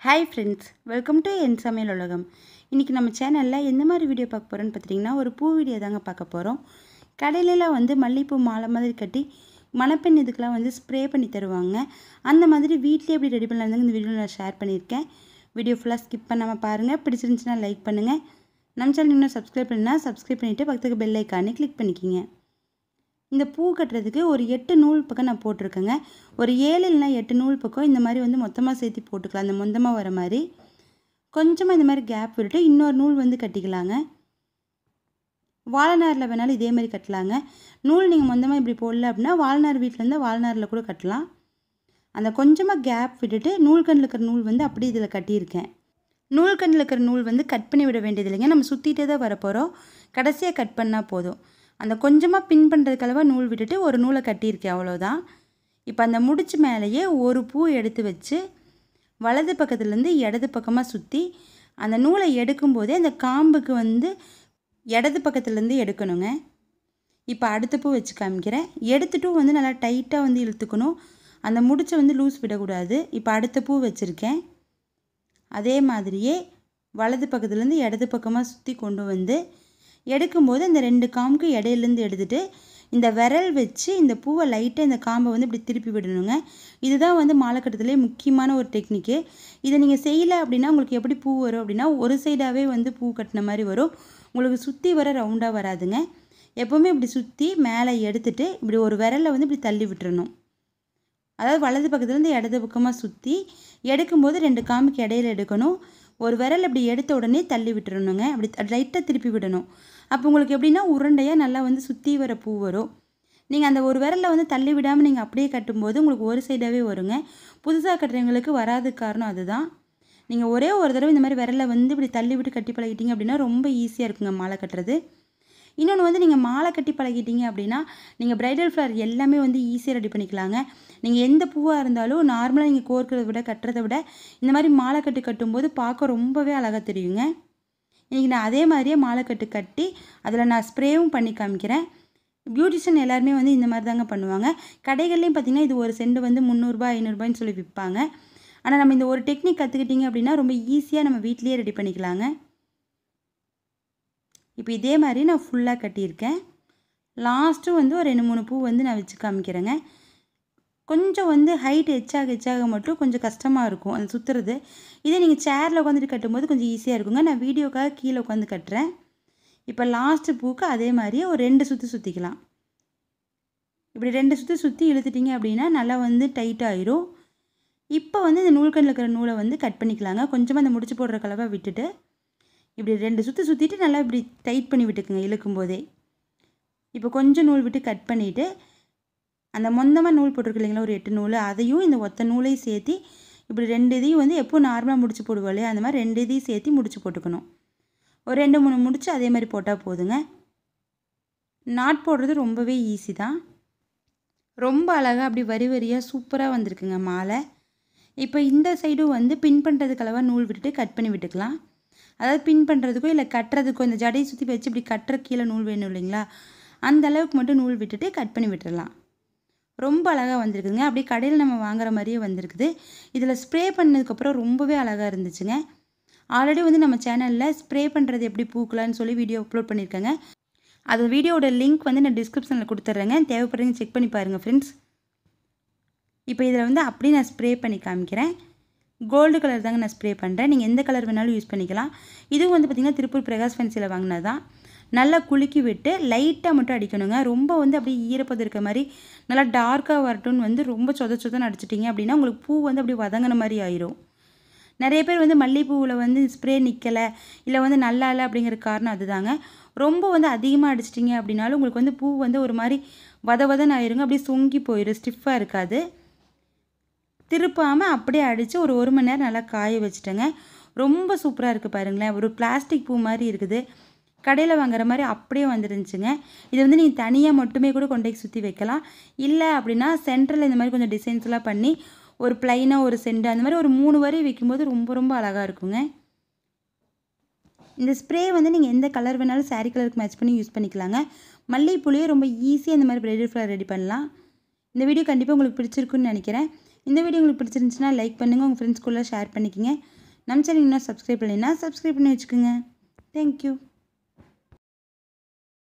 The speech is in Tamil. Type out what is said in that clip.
ஹாய் ஃப்ரெண்ட்ஸ் வெல்கம் டு என் சமையல் உலகம் இன்றைக்கி நம்ம சேனலில் எந்த மாதிரி வீடியோ பார்க்க போகிறோன்னு பார்த்தீங்கன்னா ஒரு பூ வீடியோ தாங்க பார்க்க போகிறோம் கடையிலலாம் வந்து மல்லிகைப்பூ மாலை மாதிரி கட்டி மணப்பெண் இதுக்கெலாம் வந்து ஸ்ப்ரே பண்ணி தருவாங்க அந்த மாதிரி வீட்லேயே எப்படி ரெடி பண்ணலாங்க இந்த வீடியோவில் நான் ஷேர் பண்ணியிருக்கேன் வீடியோ ஃபுல்லாக ஸ்கிப் பண்ணாமல் பாருங்கள் பிடிச்சிருந்துச்சுன்னா லைக் பண்ணுங்கள் நம்ம சேனல் இன்னும் சப்ஸ்கிரைப் பண்ணால் சப்ஸ்கிரைப் பண்ணிவிட்டு பக்கத்துக்கு பெல் ஐக்கானே கிளிக் பண்ணிக்கிங்க இந்த பூ கட்டுறதுக்கு ஒரு எட்டு நூல் பக்கம் நான் போட்டிருக்கேங்க ஒரு ஏழு இல்லைனா எட்டு நூல் பக்கம் இந்த மாதிரி வந்து மொத்தமாக சேர்த்து போட்டுக்கலாம் அந்த மொத்தமாக வர மாதிரி கொஞ்சமாக இந்த மாதிரி கேப் விட்டுட்டு இன்னொரு நூல் வந்து கட்டிக்கலாங்க வாழைநாரில் வேணாலும் இதே மாதிரி கட்டலாங்க நூல் நீங்கள் மொத்தமாக இப்படி போடல அப்படின்னா வாழைநார் வீட்டிலேருந்து வாழைநாரில் கூட கட்டலாம் அந்த கொஞ்சமாக கேப் விட்டுட்டு நூல்கண்ணில் இருக்கிற நூல் வந்து அப்படியே இதில் கட்டியிருக்கேன் நூல்கண்ணில் இருக்கிற நூல் வந்து கட் பண்ணி விட வேண்டியது இல்லைங்க நம்ம சுற்றிட்டே தான் வரப்போகிறோம் கடைசியாக கட் பண்ணால் போதும் அந்த கொஞ்சமாக பின் பண்ணுறதுக்கு நூல் விட்டுட்டு ஒரு நூலை கட்டியிருக்கேன் அவ்வளோதான் இப்போ அந்த முடிச்சு மேலேயே ஒரு பூ எடுத்து வச்சு வலது பக்கத்துலேருந்து இடது பக்கமாக சுற்றி அந்த நூலை எடுக்கும்போதே அந்த காம்புக்கு வந்து இடது பக்கத்துலேருந்து எடுக்கணுங்க இப்போ அடுத்த பூ வச்சு காமிக்கிறேன் எடுத்துட்டும் வந்து நல்லா டைட்டாக வந்து இழுத்துக்கணும் அந்த முடிச்சை வந்து லூஸ் விடக்கூடாது இப்போ அடுத்த பூ வச்சுருக்கேன் அதே மாதிரியே வலது பக்கத்துலேருந்து இடது பக்கமாக சுற்றி கொண்டு வந்து எடுக்கும்போது இந்த ரெண்டு காம்புக்கு இடையிலேருந்து எடுத்துட்டு இந்த விரல் வச்சு இந்த பூவை லைட்டாக இந்த காம்பை வந்து இப்படி திருப்பி விடணுங்க இதுதான் வந்து மாலை கட்டுறதுலே முக்கியமான ஒரு டெக்னிக்கு இதை நீங்கள் செய்யலை அப்படின்னா உங்களுக்கு எப்படி பூ வரும் அப்படின்னா ஒரு சைடாகவே வந்து பூ கட்டின மாதிரி வரும் உங்களுக்கு சுற்றி வர ரவுண்டாக வராதுங்க எப்போவுமே இப்படி சுற்றி மேலே எடுத்துட்டு இப்படி ஒரு விரலை வந்து இப்படி தள்ளி விட்டுறணும் அதாவது வலது பக்கத்துலேருந்து இடது பக்கமாக சுற்றி எடுக்கும்போது ரெண்டு காம்புக்கு இடையில எடுக்கணும் ஒரு விரல் இப்படி எடுத்த உடனே தள்ளி விட்டுறணுங்க அப்படி லைட்டாக திருப்பி விடணும் அப்போ உங்களுக்கு எப்படின்னா உருண்டையாக நல்லா வந்து சுற்றி வர பூ வரும் நீங்கள் அந்த ஒரு விரலில் வந்து தள்ளி விடாமல் நீங்கள் அப்படியே கட்டும்போது உங்களுக்கு ஒரு சைடாகவே வருங்க புதுசாக கட்டுறவங்களுக்கு வராது காரணம் அதுதான் நீங்கள் ஒரே ஒரு தடவை இந்த மாதிரி விரலை வந்து இப்படி தள்ளி விட்டு கட்டி பழகிட்டீங்க அப்படின்னா ரொம்ப ஈஸியாக இருக்குங்க மாலை கட்டுறது இன்னொன்று வந்து நீங்கள் மாலை கட்டி பழகிட்டீங்க அப்படின்னா நீங்கள் ப்ரைடல் ஃப்ளவர் எல்லாமே வந்து ஈஸியாக ரெடி பண்ணிக்கலாங்க நீங்கள் எந்த பூவாக இருந்தாலும் நார்மலாக நீங்கள் கோர்க்கிறத விட கட்டுறதை விட இந்த மாதிரி மாலை கட்டு கட்டும்போது பார்க்க ரொம்பவே அழகாக தெரியுங்க இன்றைக்கி நான் அதே மாதிரியே மாலை கட்டு கட்டி அதில் நான் ஸ்ப்ரேவும் பண்ணி காமிக்கிறேன் பியூட்டிஷியன் எல்லாருமே வந்து இந்த மாதிரி தாங்க பண்ணுவாங்க கடைகள்லேயும் பார்த்திங்கன்னா இது ஒரு செண்டு வந்து முந்நூறுரூபா ஐநூறுரூபான்னு சொல்லி விற்பாங்க ஆனால் நம்ம இந்த ஒரு டெக்னிக் கற்றுக்கிட்டிங்க அப்படின்னா ரொம்ப ஈஸியாக நம்ம வீட்லேயே ரெடி பண்ணிக்கலாங்க இப்போ இதே மாதிரி நான் ஃபுல்லாக கட்டியிருக்கேன் லாஸ்ட்டும் வந்து ஒரு ரெண்டு மூணு பூ வந்து நான் வச்சு காமிக்கிறேங்க கொஞ்சம் வந்து ஹைட் எச்சாக எச்சாக மட்டும் கொஞ்சம் கஷ்டமாக இருக்கும் அது சுற்றுறது இதே நீங்கள் சேரில் உட்காந்துட்டு கட்டும்போது கொஞ்சம் ஈஸியாக இருக்குங்க நான் வீடியோக்காக கீழே உட்காந்து கட்டுறேன் இப்போ லாஸ்ட்டு பூக்கு அதே மாதிரியே ஒரு ரெண்டு சுற்றி சுற்றிக்கலாம் இப்படி ரெண்டு சுற்றி சுற்றி இழுத்துட்டிங்க அப்படின்னா நல்லா வந்து டைட் ஆயிரும் இப்போ வந்து இந்த நூல்கண்ணில் இருக்கிற நூலை வந்து கட் பண்ணிக்கலாங்க கொஞ்சமாக அந்த முடிச்சு போடுற கலவை விட்டுட்டு இப்படி ரெண்டு சுற்றி சுற்றிட்டு நல்லா இப்படி டைட் பண்ணி விட்டுக்குங்க இழுக்கும் போதே இப்போ கொஞ்சம் நூல் விட்டு கட் பண்ணிவிட்டு அந்த மொந்தமாக நூல் போட்டிருக்கு இல்லைங்களா ஒரு எட்டு நூல் அதையும் இந்த ஒத்த நூலையும் சேர்த்து இப்படி ரெண்டு இதையும் வந்து எப்போ நார்மலாக முடிச்சு போடுவோம் இல்லையா அந்த மாதிரி ரெண்டு இதையும் சேர்த்து முடிச்சு போட்டுக்கணும் ஒரு ரெண்டு மூணு முடிச்சு அதே மாதிரி போட்டால் போதுங்க நாட் போடுறது ரொம்பவே ஈஸி தான் ரொம்ப அழகாக அப்படி வரி வரியாக சூப்பராக வந்திருக்குங்க மாலை இப்போ இந்த சைடும் வந்து பின் பண்ணுறதுக்கு அளவாக நூல் விட்டுட்டு கட் பண்ணி விட்டுக்கலாம் அதாவது பின் பண்ணுறதுக்கோ இல்லை கட்டுறதுக்கோ இந்த ஜடையை சுற்றி வச்சு இப்படி கட்டுற கீழே நூல் வேணும் இல்லைங்களா அந்த அளவுக்கு மட்டும் நூல் விட்டுட்டு கட் பண்ணி விட்டுடலாம் ரொம்ப அழகாக வந்திருக்குதுங்க அப்படியே கடையில் நம்ம வாங்குற மாதிரியே வந்திருக்குது இதில் ஸ்ப்ரே பண்ணதுக்கப்புறம் ரொம்பவே அழகாக இருந்துச்சுங்க ஆல்ரெடி வந்து நம்ம சேனலில் ஸ்ப்ரே பண்ணுறது எப்படி பூக்கலான்னு சொல்லி வீடியோ அப்லோட் பண்ணியிருக்கேங்க அது வீடியோட லிங்க் வந்து நான் டிஸ்கிரிப்ஷனில் கொடுத்துட்றேங்க தேவைப்படுறீங்க செக் பண்ணி பாருங்கள் ஃப்ரெண்ட்ஸ் இப்போ இதில் வந்து அப்படியே நான் ஸ்ப்ரே பண்ணி காமிக்கிறேன் கோல்டு கலர் தாங்க நான் ஸ்ப்ரே பண்ணுறேன் நீங்கள் எந்த கலர் வேணாலும் யூஸ் பண்ணிக்கலாம் இதுவும் வந்து பார்த்திங்கன்னா திருப்பூர் பிரகாஷ் ஃபென்சியில் வாங்கினது தான் நல்லா குலுக்கி விட்டு லைட்டாக மட்டும் அடிக்கணுங்க ரொம்ப வந்து அப்படியே ஈரப்பதம் இருக்க மாதிரி நல்லா டார்க்காக வரட்டும்னு வந்து ரொம்ப சொத சொதன்னு அடிச்சிட்டிங்க அப்படின்னா உங்களுக்கு பூ வந்து அப்படியே வதங்கின மாதிரி ஆயிரும் நிறைய பேர் வந்து மல்லிகைப்பூவில் வந்து ஸ்ப்ரே நிற்கலை இல்லை வந்து நல்லா இல்லை அப்படிங்கிற காரணம் அதுதாங்க ரொம்ப வந்து அதிகமாக அடிச்சிட்டிங்க அப்படின்னாலும் உங்களுக்கு வந்து பூ வந்து ஒரு மாதிரி வத வதன்னு ஆயிருங்க அப்படியே சொங்கி போயிடும் ஸ்டிஃபாக இருக்காது திருப்பாமல் அப்படியே அடித்து ஒரு ஒரு மணி நேரம் நல்லா காய வச்சுட்டேங்க ரொம்ப சூப்பராக இருக்குது பாருங்களேன் ஒரு பிளாஸ்டிக் பூ மாதிரி இருக்குது கடையில் வாங்குற மாதிரி அப்படியே வந்துருந்துச்சுங்க இது வந்து நீங்கள் தனியாக மட்டுமே கூட கொண்டு போய் சுற்றி வைக்கலாம் இல்லை அப்படின்னா சென்டரில் இந்த மாதிரி கொஞ்சம் டிசைன்ஸ்லாம் பண்ணி ஒரு ப்ளைனாக ஒரு செண்டு அந்த மாதிரி ஒரு மூணு வரி வைக்கும்போது ரொம்ப ரொம்ப அழகாக இருக்குங்க இந்த ஸ்ப்ரே வந்து நீங்கள் எந்த கலர் வேணாலும் சாரீ கலருக்கு மேட்ச் பண்ணி யூஸ் பண்ணிக்கலாங்க மல்லிகைப்பூலையே ரொம்ப ஈஸியாக இந்த மாதிரி பிரைடல் ஃப்ளவர் ரெடி பண்ணலாம் இந்த வீடியோ கண்டிப்பாக உங்களுக்கு பிடிச்சிருக்குன்னு நினைக்கிறேன் இந்த வீடியோ உங்களுக்கு பிடிச்சிருந்துச்சுன்னா லைக் பண்ணுங்கள் உங்கள் ஃப்ரெண்ட்ஸ்குள்ளே ஷேர் பண்ணிக்கோங்க நம்ம சேனல் இன்னும் சப்ஸ்கிரைப் பண்ணலைன்னா சப்ஸ்கிரைப் பண்ணி வச்சுக்கோங்க தேங்க்யூ